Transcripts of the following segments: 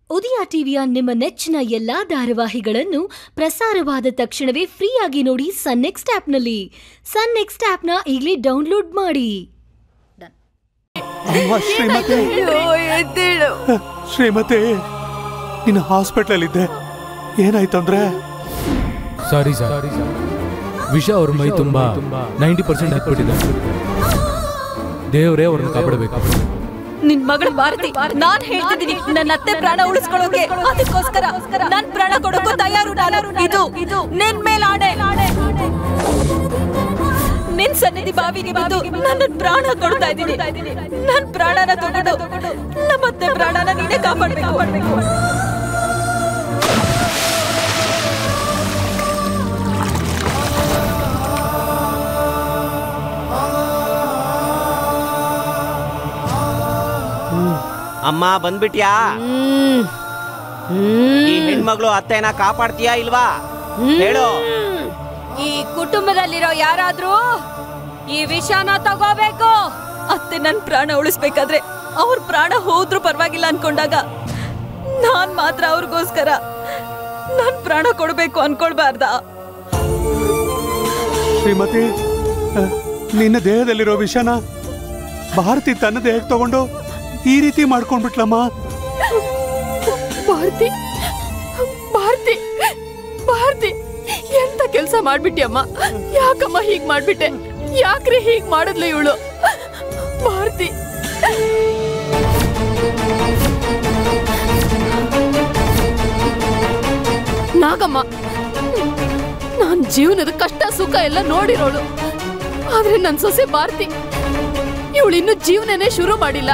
ಉದಯ ಟಿವಿಯ ನಿಮ್ಮ ನೆಚ್ಚಿನ ಎಲ್ಲಾ ಧಾರಾವಾಹಿಗಳನ್ನು ಪ್ರಸಾರವಾದ ತಕ್ಷಣವೇ ಫ್ರೀಯಾಗಿ ನೋಡಿ ಸನ್ ನೆಕ್ಸ್ಟ್ ಆಪ್ನಲ್ಲಿ ಸನ್ ನೆಕ್ಸ್ಟ್ ಆಪ್ನ ಈಗಲೇ ಡೌನ್ಲೋಡ್ ಮಾಡಿ ಅಮ್ಮ ಶ್ರೀಮತಿ ಎದ್ದೇಳು ಶ್ರೀಮತಿ ನೀನು ಹಾಸ್ಪಿಟ್ಲಲ್ಲಿದ್ದೆ ಏನಾಯ್ತು ಅಂದ್ರೆ ಸಾರಿ ಸರ್ ವಿಷ ಅವ್ರ ಮೈ ತುಂಬಾ ನೈಂಟಿ ಪರ್ಸೆಂಟ್ ಹತ್ಬಿಟ್ಟಿದೆ ದೇವರೇ ಅವ್ರನ್ನ ಕಾಪಾಡಬೇಕು ನಿನ್ ಮಗಳ ಭಾರತಿ ನಾನ್ ಹೇಳ್ತಿದ್ದೀನಿ ನನ್ನ ಅತ್ತೆ ಪ್ರಾಣ ಉಳಿಸ್ಕೊಳ್ಳೋಕೆ ಅದಕ್ಕೋಸ್ಕರ ನನ್ ಪ್ರಾಣ ಕೊಡೋಕು ತಯಾರು ನಾನು ಇದು ಇದು ನಿನ್ ಮೇಲೆ ಆಣೆ ನಿನ್ ಸನ್ನಿಧಿ ಬಾವಿಗೆ ಬಂದು ನನ್ನ ಪ್ರಾಣ ಕೊಡ್ತಾ ಇದ್ದೀನಿ ನನ್ ಪ್ರಾಣನ ತಗೊಂಡು ನಮ್ಮತ್ತೆ ಪ್ರಾಣನ ನೀನೇ ಕಾಪಾಡ್ಬೇಕು ಅಮ್ಮ ಬಂದ್ಬಿಟ್ಯಾ ಈ ಹೆಣ್ಮಗಳು ಅತ್ತೆನ ಕಾಪಾಡ್ತೀಯಾ ಇಲ್ವಾ ಹೇಳು ಈ ಕುಟುಂಬದಲ್ಲಿರೋ ಯಾರಾದ್ರೂ ಈ ವಿಷನ ತಗೋಬೇಕು ಅತ್ತೆ ನನ್ ಪ್ರಾಣ ಉಳಿಸ್ಬೇಕಾದ್ರೆ ಅವ್ರ ಪ್ರಾಣ ಹೋದ್ರೂ ಪರವಾಗಿಲ್ಲ ಅನ್ಕೊಂಡಾಗ ನಾನ್ ಮಾತ್ರ ಅವ್ರಿಗೋಸ್ಕರ ನನ್ ಪ್ರಾಣ ಕೊಡ್ಬೇಕು ಅನ್ಕೊಳ್ಬಾರ್ದ ಶ್ರೀಮತಿ ಆ, ನಿನ್ನ ದೇಹದಲ್ಲಿರೋ ವಿಷನ ಭಾರತಿ ತನ್ನ ದೇಹಕ್ಕೆ ತಗೊಂಡು ಈ ರೀತಿ ಮಾಡ್ಕೊಂಡ್ಬಿಟ್ಲಮ್ಮ ಭಾರತಿ ಭಾರತಿ ಭಾರತಿ ಎಂತ ಕೆಲ್ಸ ಮಾಡ್ಬಿಟ್ಟಿಯಮ್ಮ ಯಾಕಮ್ಮ ಹೀಗ್ ಮಾಡ್ಬಿಟ್ಟೆ ಯಾಕ್ರಿ ಹೀಗ್ ಮಾಡಿದ್ಲು ಇವಳು ಭಾರತಿ ನಾಗಮ್ಮ ನಾನ್ ಜೀವನದ ಕಷ್ಟ ಸುಖ ಎಲ್ಲ ನೋಡಿರೋಳು ಆದ್ರೆ ನನ್ ಸೊಸೆ ಭಾರತಿ ಇವಳು ಇನ್ನು ಜೀವನನೇ ಶುರು ಮಾಡಿಲ್ಲ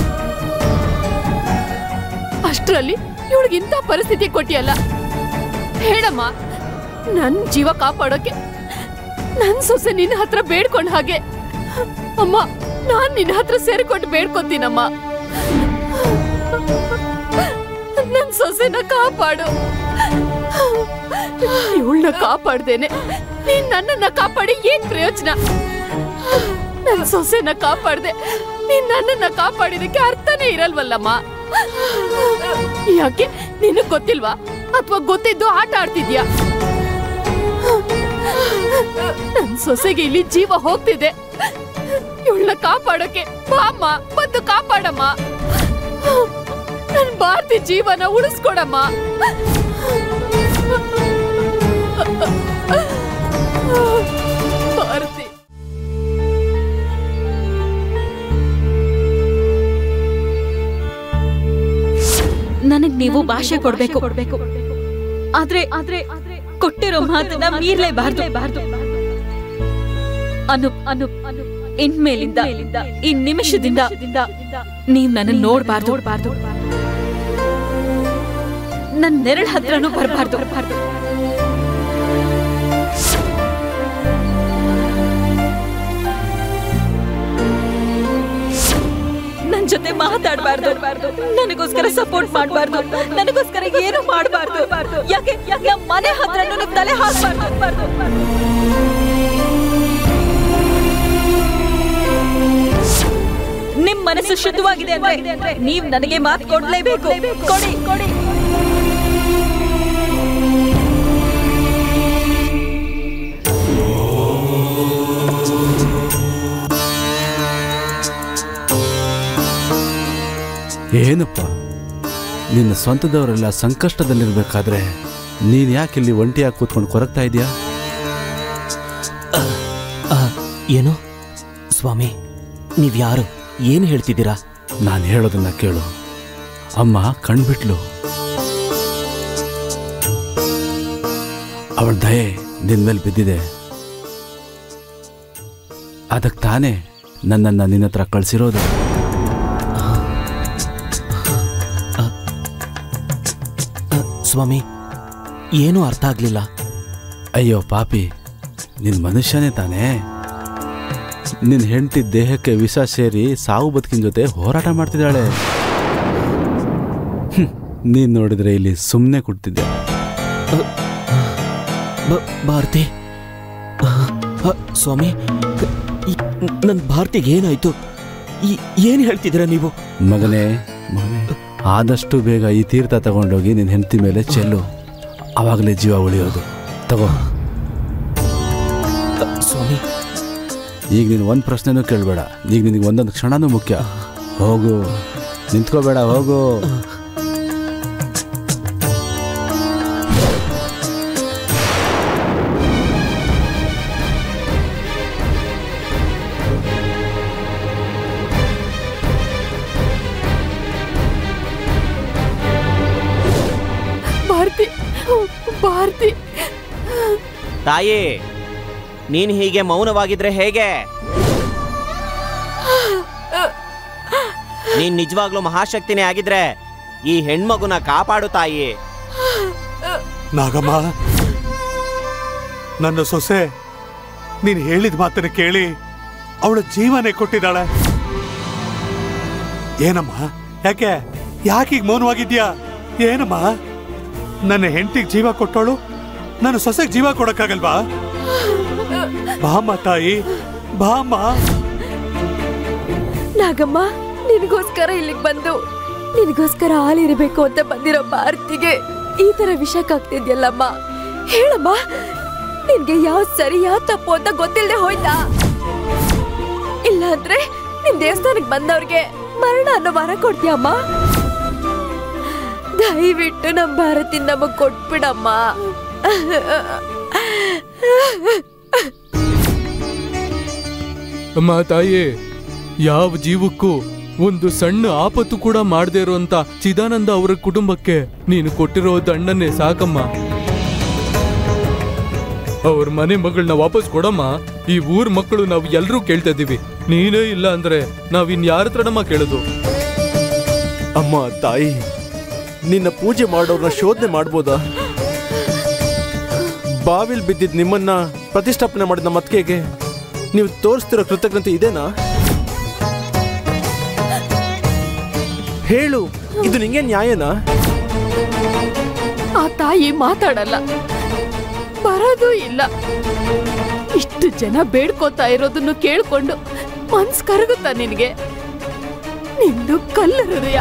ಅಷ್ಟರಲ್ಲಿ ಇವಳಿಗಿಂತ ಪರಿಸ್ಥಿತಿ ಕೊಟ್ಟಿಯಲ್ಲ ಹೇಳಮ್ಮ ನನ್ ಜೀವ ಕಾಪಾಡೋಕೆ ನನ್ ಸೊಸೆ ನಿನ್ನ ಹತ್ರ ಬೇಡ್ಕೊಂಡ್ ಹಾಗೆ ಅಮ್ಮ ನಾನ್ ನಿನ್ನ ಹತ್ರ ಸೇರ್ಕೊಂಡು ಬೇಡ್ಕೊತೀನಮ್ಮ ನನ್ ಸೊಸೆನ ಕಾಪಾಡು ಇವಳನ್ನ ಕಾಪಾಡ್ದೇನೆ ನೀನ್ ನನ್ನನ್ನ ಕಾಪಾಡಿ ಏನ್ ಪ್ರಯೋಜನ ನನ್ ಸೊಸೆನ ಕಾಪಾಡ್ದೆ ನೀನ್ ನನ್ನನ್ನ ಕಾಪಾಡಿದಕ್ಕೆ ಅರ್ಥನೇ ಇರಲ್ವಲ್ಲಮ್ಮ ಯಾಕೆ ನಿನಗ್ ಗೊತ್ತಿಲ್ವಾ ಅಥವಾ ಗೊತ್ತಿದ್ದು ಆಟ ಆಡ್ತಿದ್ಯಾ ನನ್ ಸೊಸೆಗೆ ಇಲ್ಲಿ ಜೀವ ಹೋಗ್ತಿದೆ ಇವಳನ್ನ ಕಾಪಾಡೋಕೆ ಬಾಮ್ಮ ಬಂದು ಕಾಪಾಡಮ್ಮ ನನ್ ಭಾರತಿ ಜೀವನ ಉಳಿಸ್ಕೊಡಮ್ಮ ಭಾರತಿ ನನಗ್ ನೀವು ಭಾಷೆ ಕೊಡ್ಬೇಕು ಕೊಡ್ಬೇಕು ಆದ್ರೆ ಆದ್ರೆ ಕೊಟ್ಟಿರೋ ಮಾತನ್ನ ಮೀರ್ಲೇಬಾರ್ದು ಅನು ಅನು ಅನು ಇನ್ಮೇಲಿಂದ ಈ ನಿಮಿಷದಿಂದ ನೀವ್ ನನ್ನ ನೋಡ್ಬಾರ್ದು ನೋಡ್ಬಾರ್ದು ನನ್ ನೆರಳ ಹತ್ರನೂ ಬರ್ಬಾರ್ದು ಬರ್ಬಾರ್ದು ನನ್ ಜೊತೆ ಮಾತಾಡಬಾರ್ದು ನನಗೋಸ್ಕರ ಸಪೋರ್ಟ್ ಮಾಡಬಾರ್ದು ನನಗೋಸ್ಕರ ಏನು ಮಾಡಬಾರ್ದು ಯಾಕೆ ನಮ್ಮ ಮನೆ ಹತ್ರನೂ ನಿಮ್ ತಲೆ ಹಾಕ್ಬಾರ್ದು ನಿಮ್ ಮನಸ್ಸು ಶುದ್ಧವಾಗಿದೆ ಅಂದ್ರೆ ನೀವ್ ನನಗೆ ಮಾತು ಕೊಡ್ಲೇಬೇಕು ಕೊಡಿ ಕೊಡಿ ಏನಪ್ಪ ನಿನ್ನ ಸ್ವಂತದವರೆಲ್ಲ ಸಂಕಷ್ಟದಲ್ಲಿರ್ಬೇಕಾದ್ರೆ ನೀನ್ ಯಾಕೆ ಇಲ್ಲಿ ಒಂಟಿಯಾಗಿ ಕೂತ್ಕೊಂಡು ಕೊರಗ್ತಾ ಇದೀಯಾ ಏನು ಸ್ವಾಮಿ ನೀವ್ಯಾರು ಏನು ಹೇಳ್ತಿದ್ದೀರಾ ನಾನು ಹೇಳೋದನ್ನ ಕೇಳು ಅಮ್ಮ ಕಣ್ಬಿಟ್ಲು ಅವಳ ದಯೆ ನಿನ್ ಮೇಲೆ ಬಿದ್ದಿದೆ ಅದಕ್ಕೆ ತಾನೇ ನನ್ನನ್ನ ನಿನ್ನ ಹತ್ರ ಕಳ್ಸಿರೋದು ಸ್ವಾಮಿ ಏನೂ ಅರ್ಥ ಆಗ್ಲಿಲ್ಲ ಅಯ್ಯೋ ಪಾಪಿ ನಿನ್ ಮನುಷ್ಯನೇ ತಾನೇ ನಿನ್ ಹೆಂಡತಿ ದೇಹಕ್ಕೆ ವಿಷ ಸೇರಿ ಸಾವು ಬದುಕಿನ ಜೊತೆ ಹೋರಾಟ ಮಾಡ್ತಿದ್ದಾಳೆ ಹ್ಮ್, ನೀನ್ ನೋಡಿದ್ರೆ ಇಲ್ಲಿ ಸುಮ್ಮನೆ ಕೊಡ್ತಿದ್ದೆ ಬ- ಭಾರತಿ ಆ, ಆ, ಸ್ವಾಮಿ ನನ್ನ ಭಾರತಿಗೆ ಏನಾಯ್ತು ಈ- ಏನ್ ಹೇಳ್ತಿದ್ದೀರಾ ನೀವು ಮಗನೇ ಮಗನೇ ಆದಷ್ಟು ಬೇಗ ಈ ತೀರ್ಥ ತಗೊಂಡೋಗಿ ನಿನ್ನ ಹೆಂಡತಿ ಮೇಲೆ ಚೆಲ್ಲು ಆವಾಗಲೇ ಜೀವ ಉಳಿಯೋದು ತಗೋ ಸ್ವಾಮಿ ಈಗ ನೀನು ಒಂದು ಪ್ರಶ್ನೆನೂ ಕೇಳಬೇಡ ಈಗ ನಿನಗೆ ಒಂದೊಂದು ಕ್ಷಣನೂ ಮುಖ್ಯ ಹೋಗು ನಿಂತ್ಕೋಬೇಡ ಹೋಗು ಭಾರತಿ ಭಾರತಿ ತಾಯಿ ನೀನ್ ಹೀಗೆ ಮೌನವಾಗಿದ್ರೆ ಹೇಗೆ ನೀನ್ ನಿಜವಾಗ್ಲೂ ಮಹಾಶಕ್ತಿನೇ ಆಗಿದ್ರೆ ಈ ಹೆಣ್ಮಗುನ ಕಾಪಾಡು ತಾಯಿ ನಾಗಮ್ಮ ನನ್ನ ಸೊಸೆ ನೀನು ಹೇಳಿದ ಮಾತನ್ನ ಕೇಳಿ ಅವಳ ಜೀವನೇ ಕೊಟ್ಟಿದ್ದಾಳೆ ಏನಮ್ಮ ಯಾಕೆ ಯಾಕೀಗ ಮೌನವಾಗಿದ್ಯಾ ಏನಮ್ಮ ನನ್ನ ಹೆಂಡತಿಗೆ ಜೀವ ಕೊಟ್ಟವಳು ನನ್ನ ಸೊಸೆಗೆ ಜೀವ ಕೊಡಕ್ಕಾಗಲ್ವಾ ಬಾಮ್ಮ ತಾಯಿ ಬಾಮ್ಮ ನಾಗಮ್ಮ ನಿನಗೋಸ್ಕರ ಇಲ್ಲಿಗೆ ಬಂದು ನಿನಗೋಸ್ಕರ ಹಾಲಿರಬೇಕು ಅಂತ ಬಂದಿರೋ ಭಾರತಿಗೆ ಈ ತರ ವಿಷಕ್ಕಾಗ್ತಿದ್ಯಲ್ಲಮ್ಮ ಹೇಳಮ್ಮ ನಿನ್ಗೆ ಯಾವ ಸರಿ ಯಾವ ತಪ್ಪು ಅಂತ ಗೊತ್ತಿಲ್ಲದೆ ಹೋಯ್ತಾ ಇಲ್ಲಾಂದ್ರೆ ನಿಮ್ ದೇವಸ್ಥಾನಕ್ಕೆ ಬಂದವ್ರಿಗೆ ಮರಣ ಅನ್ನೋ ಮರ ಕೊಡ್ತೀಯಮ್ಮ ದಯವಿಟ್ಟು ನಮ್ ಭಾರತಿ ನಮಗ್ ಕೊಟ್ಬಿಡಮ್ಮ ಅಮ್ಮ ತಾಯಿ ಯಾವ ಜೀವಕ್ಕೂ ಒಂದು ಸಣ್ಣ ಆಪತ್ತು ಕೂಡ ಮಾಡದೇ ಇರುವಂತ ಚಿದಾನಂದ ಅವರ ಕುಟುಂಬಕ್ಕೆ ನೀನು ಕೊಟ್ಟಿರೋ ದಂಡನೆ ಸಾಕಮ್ಮ ಅವ್ರ ಮನೆ ಮಗಳನ್ನ ವಾಪಸ್ ಕೊಡಮ್ಮ ಈ ಊರ್ ಮಕ್ಕಳು ನಾವು ಎಲ್ರೂ ಕೇಳ್ತಾ ಇದೀವಿ ನೀನೇ ಇಲ್ಲ ಅಂದ್ರೆ ನಾವ್ ಇನ್ ಯಾರ ಹತ್ರನಮ್ಮ ಕೇಳೋದು ಅಮ್ಮ ತಾಯಿ ನಿನ್ನ ಪೂಜೆ ಮಾಡೋರ್ನ ಶೋಧನೆ ಮಾಡ್ಬೋದಾ ಬಾವಿಲ್ ಬಿದ್ದಿದ್ ನಿಮ್ಮನ್ನ ಪ್ರತಿಷ್ಠಾಪನೆ ಮಾಡಿದ ನಮ್ಮ ಅತ್ತಿಗೆಗೆ ನೀವು ತೋರಿಸ್ತಿರೋ ಕೃತಜ್ಞತೆ ಇದೇನಾ ಹೇಳು ಇದು ನಿಂಗೆ ನ್ಯಾಯನಾ ಆ ತಾಯಿ ಮಾತಾಡಲ್ಲ ಬರೋದು ಇಲ್ಲ ಇಷ್ಟು ಜನ ಬೇಡ್ಕೋತಾ ಇರೋದನ್ನು ಕೇಳ್ಕೊಂಡು ಮನ್ಸ್ ಕರಗುತ್ತಾ ನಿನಗೆ ನಿಂದು ಕಲ್ಲು ಹೃದಯ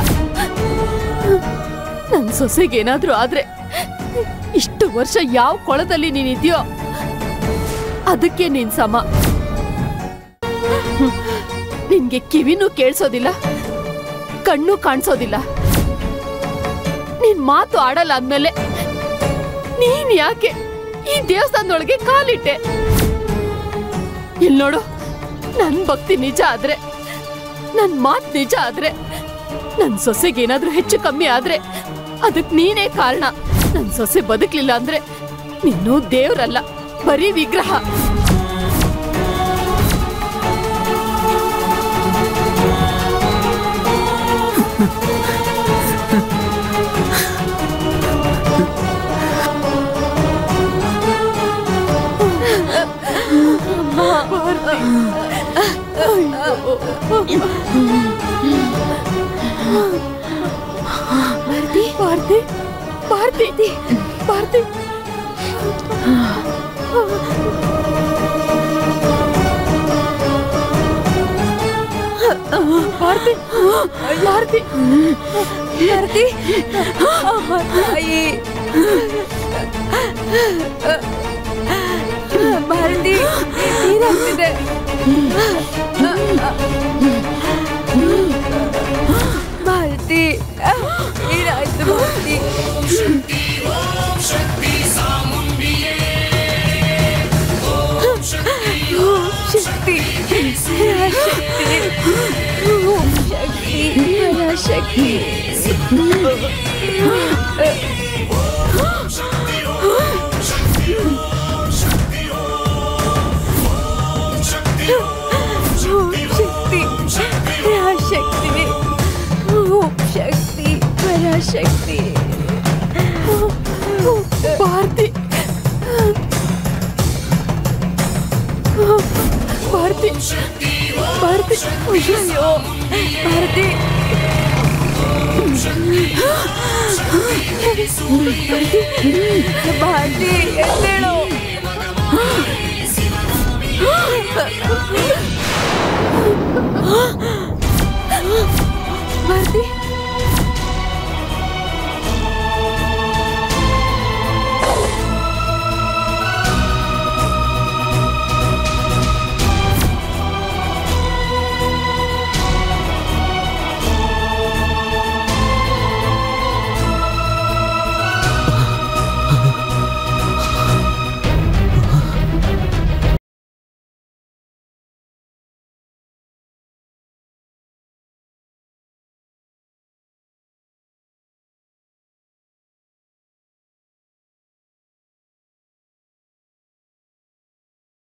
ನನ್ ಸೊಸೆಗೇನಾದ್ರೂ ಆದ್ರೆ ಇಷ್ಟು ವರ್ಷ ಯಾವ ಕೊಳದಲ್ಲಿ ನೀನಿದ್ಯೋ ಅದಕ್ಕೆ ನೀನ್ ಸಮ ಹ್ಮ್. ನಿನ್ಗೆ ಕಿವಿನೂ ಕೇಳಿಸೋದಿಲ್ಲ ಕಣ್ಣು ಕಾಣಿಸೋದಿಲ್ಲ ನೀನ್ ಮಾತು ಆಡಲ್ಲ ಅಂದ್ಮೇಲೆ ನೀನ್ ಯಾಕೆ ಈ ದೇವಸ್ಥಾನದೊಳಗೆ ಕಾಲಿಟ್ಟೆ ಇಲ್ ನೋಡು ನನ್ ಭಕ್ತಿ ನಿಜ ಆದ್ರೆ ನನ್ ಮಾತ್ ನಿಜ ಆದ್ರೆ ನನ್ ಸೊಸೆಗೇನಾದ್ರೂ ಹೆಚ್ಚು ಕಮ್ಮಿ ಆದ್ರೆ ಅದಕ್ ನೀನೇ ಕಾರಣ ನನ್ ಸೊಸೆ ಬದುಕ್ಲಿಲ್ಲ ಅಂದ್ರೆ ನೀನು ದೇವ್ರಲ್ಲ ಬರೀ ವಿಗ್ರಹ ಭಾರತಿ ಭಾರತಿ ಭಾರತಿ ಭಾರತಿ ಭಾರತಿ ಭಾರತಿ ಭಾರತಿ ಅಮ್ಮ ತಾಯಿ ಭಾರತಿ ಏನಾಗ್ತಿದೆ ಭಾರತಿ ಏನಾಯ್ತು ಭಾರತಿ ಓಂ ಶಕ್ತಿ ಪರಾಶಕ್ತಿ ಓಂ ಶಕ್ತಿ ಪರಾಶಕ್ತಿ ಓಂ ಶಕ್ತಿ ಪರಾಶಕ್ತಿ ಓಂ ಶಕ್ತಿ ಪರಾಶಕ್ತಿ ಭಾರತಿ ಭಾರತಿ ಭಾರತಿ ಅಯ್ಯೋ ಭಾರತಿ ಭಾರತಿ ಎದ್ದೇಳು ಭಾರತಿ